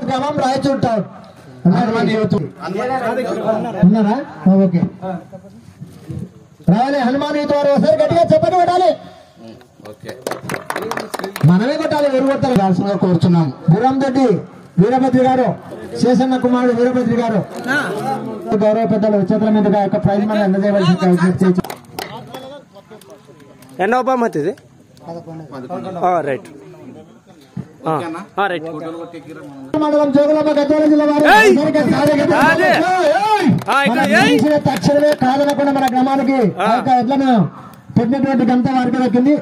గ్రామం Raichur town Hanuman youth ఉన్నారా ఆ, ఓకే రావాలి హనుమాన్ యూత్ వారు ఒకసారి గట్టిగా చెప్పని కొట్టాలి మనమే కొట్టాలి ఎవరు కొట్టాలి రాల్సిన కోరుచున్నాం గురందొడ్డి వీరభద్రి గారు శేషన్న కుమారుడు వీరభద్రి గారు గౌరవ పెద్దలు చేతుల మీదుగా యొక్క ప్రైజ్ మనీ అందజేయవలసి విజ్ఞప్తి చేయించు. ఎన్నో బహుమతి ఇది ఆ, రైట్ ఆ, ఆ, రైట్ మండలం జోగులమ్మ గద్వాల జిల్లా వారు ఏయ్! అందరికీ సారి గట్టిగా అదే! ఏయ్! ఆ, ఇక్కడ మనం ఏయ్! చేసిన తక్షణమే కాదనకుండా మన గ్రామానికి ఆ. ఆ యొక్క ఎడ్లను పెట్టినటువంటి గంట వారికి దక్కింది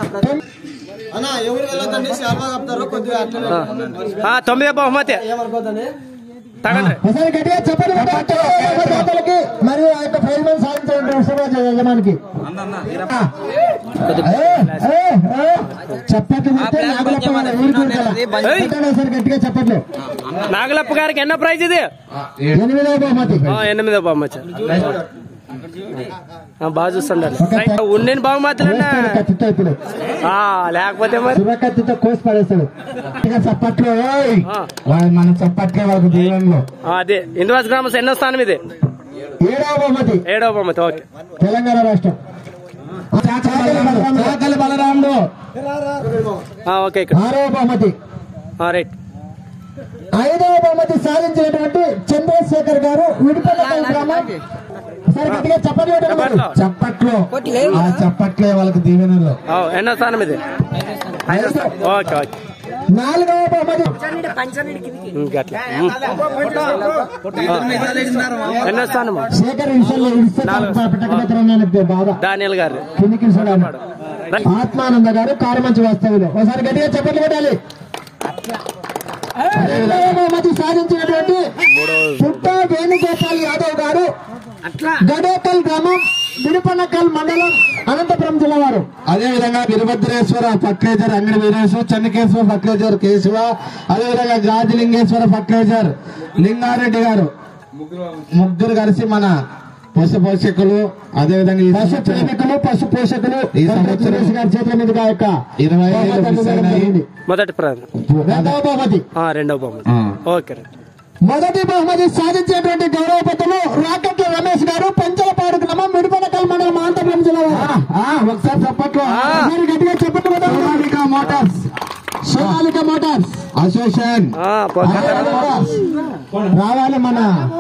ఆ, తొమ్మిదో బహుమతి తగండి ఒకసారి గట్టిగా చెప్పండి దాతలకి మరియు ఆ యొక్క ప్రైజ్ మనీ సాధించినటువంటి విశ్వరాజ యజమానికి ఆ. ఏ, ఏ, ఏ. చప్పట్లు కొడితే నాగులప్ప వాళ్ళ ఊరికి ఊరికెళ్ళ. ఏయ్! కొట్టండి ఒకసారి గట్టిగా చెప్పట్లు నాగలప్ప గారికి ఎన్నో ప్రైజ్ ఇది ఎనిమిదవ బహుమతి ఆ, ఎనిమిదో బహుమతి ఆ, బాగా చూస్తుండాలి రైట్. ఉండిన బహుమతులు వేస్తాడు కత్తితో ఇప్పుడు లేకపోతే మరి సురకత్తితో కోసి పడేస్తాడు ఇక చప్పట్లు ఓయ్. ఆ. వాడు మన చప్పట్లే వాళ్ళకు దీవెనలో ఆ, అదే ఇందువాస్ గ్రామస్ ఎన్నో స్థానం ఇది ఏడవ బహుమతి ఏడో బహుమతి ఓకే తెలంగాణ రాష్ట్రం చాకలి బలరాముడు ఆ, ఓకే ఇక్కడ ఆరవ బహుమతి ఆ, రైట్ ఐదవ బహుమతి సాధించినటువంటి చంద్రశేఖర్ గారు విడిపల్లి గ్రామం సరే గట్టిగా చప్పట్లు కొట్టండి మరి. చప్పట్లు ఆ చప్పట్లే వాళ్ళకి దీవెనలో ఆ, ఎన్నో స్థానం ఇది ఐదో స్థానం. ఓకే ఓకే నాలుగవ బహుమతి ఉమ్, గట్ల ఉమ్. ఆ. ఎన్నో స్థానం శేఖర్ విషయంలో ఇడిస్తే పెట్టకపోతున్నాను బాధ డానియల్ గారు కిందికి చూడాలి ఆత్మానంద గారు కారుమంచి వాస్తవులు ఒకసారి గట్టిగా చెప్పట్లు కొట్టాలి రెండవ బహుమతి సాధించినటువంటి పుట్ట వేణుగోపాల్ యాదవ్ గారు గడేకల్ గ్రామం విరుపనకల్ మండలం అనంతపురం జిల్లా వారు అదే విధంగా వీరభద్రేశ్వర ఫట్లేజర్ అంగడి వీరేశ్వర చెన్నకేశ్వర ఫట్లేజర్ కేశవ అదే విధంగా గాజులింగేశ్వర ఫట్లేజర్ లింగారెడ్డి గారు ముగ్గురు కలిసి మన పశు పోషకులు అదే విధంగా పశు ప్రేమికులు పశు పోషకులు ఈ సంవత్సరం గారి చేతుల మీదుగా యొక్క ఇరవై మొదటి ప్రాంతం రెండవ బహుమతి ఆ, రెండో బహుమతి ఓకే రైట్ మొదటి బహుమతి సాధించేటువంటి గౌరవ పెద్దలు రాకెట్ల రమేష్ గారు పెంచలపాడు గ్రామం మిడిపనకల్ మండలం అనంతపురం జిల్లా వారు. ఆ, ఒకసారి చెప్పట్లు ఆ. ఒకసారి గట్టిగా చెప్పట్లు కొట్టాలి. Sonalika motors Sonalika motors association ఆ, పోతే- రావాలి మన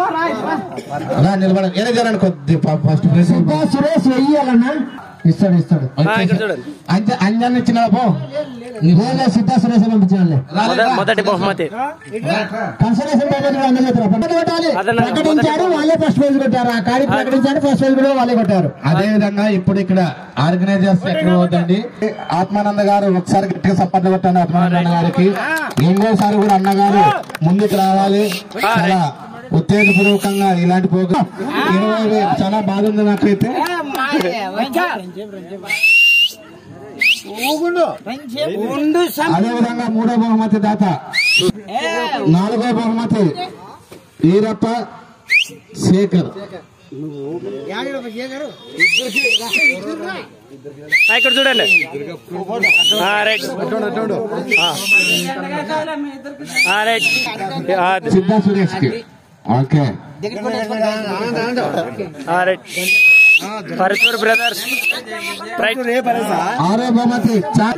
నిలబడ ఎనజరాను కొద్ది ఫస్ట్ ప్లేస్ సుబ్బా సురేష్ వెయ్యాలన్నా ఇస్తాడు ఇస్తాడు ఆ, ఇక్కడ చూడండి అంజ అంజన్ ఇచ్చిన పో లేదా సిద్ధా సురేష్ పంపించాలి మొద- మొదటి బహుమతి కన్సలేషన్ బహుమతి కూడా అందజేస్తారు పక్కన కొట్టాలి అదన్నా. ప్రకటించారు వాళ్ళే ఫస్ట్ ప్రైజ్ కొట్టారు ఆ కాడి ప్రకటించారు ఫస్ట్ ప్రైజ్ కూడా వాళ్ళే కొట్టారు అదే విధంగా ఇప్పుడు ఇక్కడ ఆర్గనైజర్స్ ఎక్కడ పోతండి ఆత్మానంద గారు ఒకసారి గట్టిగా సపోర్ట్ కొట్టండి ఆత్మానంద గారికి ఇంకోసారి కూడా అన్నగారు ముందుకు రావాలి చాలా ఉత్తేజపూర్వకంగా ఇలాంటి ప్రోగ్రాం ఇరవై వేలు చాలా బాగుంది నాకైతే అదే విధంగా మూడో బహుమతి దాత నాలుగో బహుమతి ఈరప్ప శేఖర్ ఆ, ఇక్కడ చూడండి ఆ, రైట్ ఆ. ఆ, రైట్ ఆ, అది. సిద్ధా సురేష్ కి ఓకే ఆ, రైట్ పరశుర్ బ్రదర్స్ రైట్ ఆరో బహుమతి చా-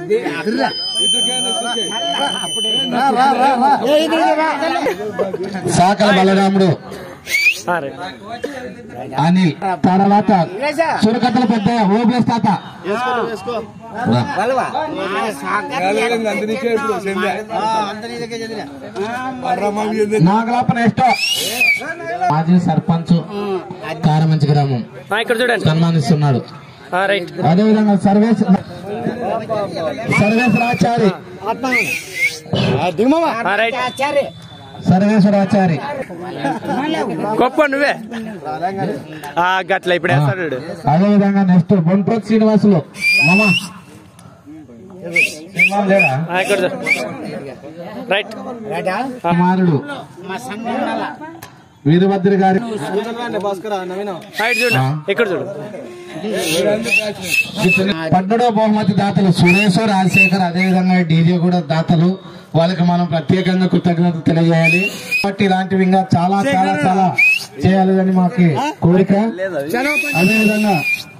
సాకల బలరాముడు ఆ, రైట్ అనిల్ తర్వాత సురకట్టల పెద్ద ఓబేస్ తాత రా. నాగలాప నెక్స్ట్ మాజీ సర్పంచ్ కారమంచి గ్రామం ఆ, ఇక్కడ చూడండి సన్మానిస్తున్నాడు ఆ, రైట్ అదే విధంగా సర్వేస్ సర్వేశ్వరాచారి ఆ, రైట్ సర్వేశ్వరాచారి గొప్ప నువ్వే ఆ, గట్ల ఇప్పుడు వేస్తాడు వీడు. అదే విధంగా నెక్స్ట్ బొంటోత్ శ్రీనివాసులు మామ సింహం లేడా ఆ, ఇక్కడ చూ- రైట్ కుమారుడు వీరభద్రి గారి రైట్ చూడు ఇక్కడ చూడు పన్నెండో బహుమతి దాతలు సురేష్ రాజశేఖర్ అదే విధంగా డీజే కూడా దాతలు వాళ్ళకి మనం ప్రత్యేకంగా కృతజ్ఞత తెలియజేయాలి కాబట్టి ఇలాంటివి ఇంకా చాలా చాలా చాలా చేయాలని మాకు కోరిక అదేవిధంగా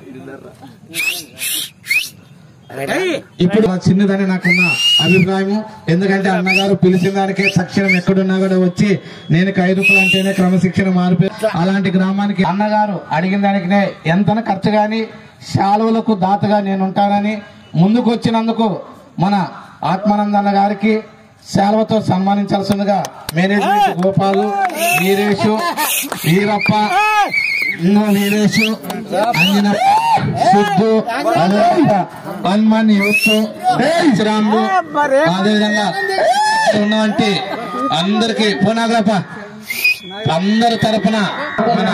ఇప్పుడు ఆ చిన్నదని నాకున్న అభిప్రాయం ఎందుకంటే అన్నగారు పిలిచిన దానికే తక్షణం ఎక్కడున్నా కూడా వచ్చి నేను ఐదు రూపాయలు అంటేనే క్రమశిక్షణ మారిపోయి అలాంటి గ్రామానికి అన్నగారు అడిగిన దానికినే ఎంత ఖర్చు గాని శాలువలకు దాతగా నేను ఉంటానని ముందుకు వచ్చినందుకు మన ఆత్మానంద అన్న గారికి శాలువతో సన్మానించాల్సిందిగా మేనేజ్మెంట్ గోపాలు వీరేషు వీరప్ప ఇంకో వీరేషు అంజన సిద్ధు అదేవిధంగా హనుమాన్ యూత్ శ్రీరాములు అదేవిధంగా ఇక్కడ ఉన్నవంటి అందరికి పోనాగ్రప అందరి తరపున మన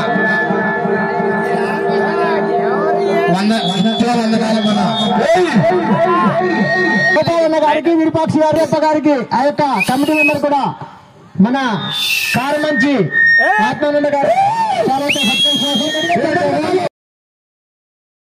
వంద వంద వందనాలు మన గోపాలన్న గారికి విరూపాక్షి గారి గారికి ఆ యొక్క కమిటీ మెంబర్ కూడా మన కారు మంచి ఆత్మానంద గారు చాలా సత్కరించారు.